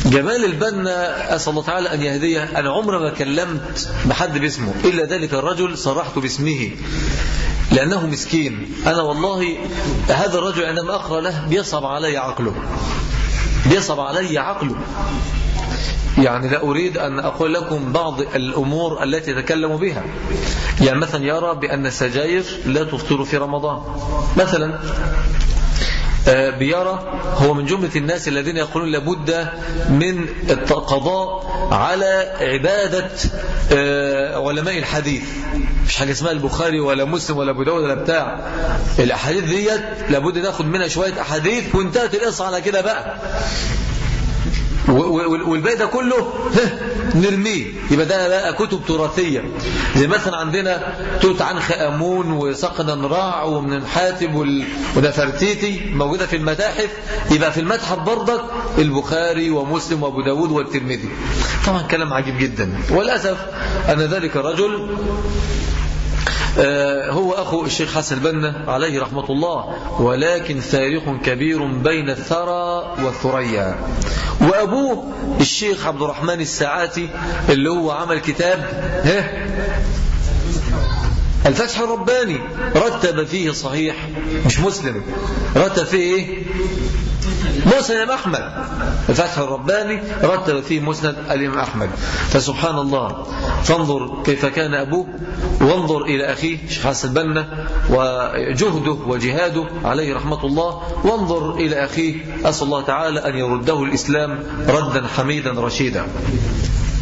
جمال البنا أسأل الله تعالى أن يهديه أنا عمر ما كلمت بحد باسمه إلا ذلك الرجل صرحت باسمه لأنه مسكين أنا والله هذا الرجل عندما أقرأ له بيصعب علي عقله بيصعب علي عقله يعني لا أريد أن أقول لكم بعض الأمور التي يتكلم بها يعني مثلا يرى بأن السجاير لا تفطر في رمضان مثلا بيرى هو من جملة الناس الذين يقولون لابد من القضاء على عبادة علماء الحديث مش حاجة اسمها البخاري ولا مسلم ولا ابو داود ولا بتاع الأحاديث ديت لابد ناخد منها شوية أحاديث وانتهت القصة على كده بقى والباقي ده كله نرميه يبقى ده بقى كتب تراثية زي مثلا عندنا توت عنخ آمون وصقنا نراع ومن حاتب ونفرتيتي موجودة في المتاحف يبقى في المتحف برضك البخاري ومسلم وابو داود والترمذي طبعا كلام عجيب جدا وللأسف أن ذلك الرجل هو أخو الشيخ حسن البنا عليه رحمة الله ولكن فارق كبير بين الثرى والثريا وأبوه الشيخ عبد الرحمن الساعاتي اللي هو عمل كتاب الفتح الرباني رتب فيه صحيح مش مسلم رتب فيه ايه مسند أحمد الفتح الرباني رتب فيه مسند الإمام أحمد فسبحان الله فانظر كيف كان أبوه وانظر إلى أخيه شيخ حسن البنا وجهده وجهاده عليه رحمة الله وانظر إلى أخيه أسأل الله تعالى أن يرده الإسلام ردا حميدا رشيدا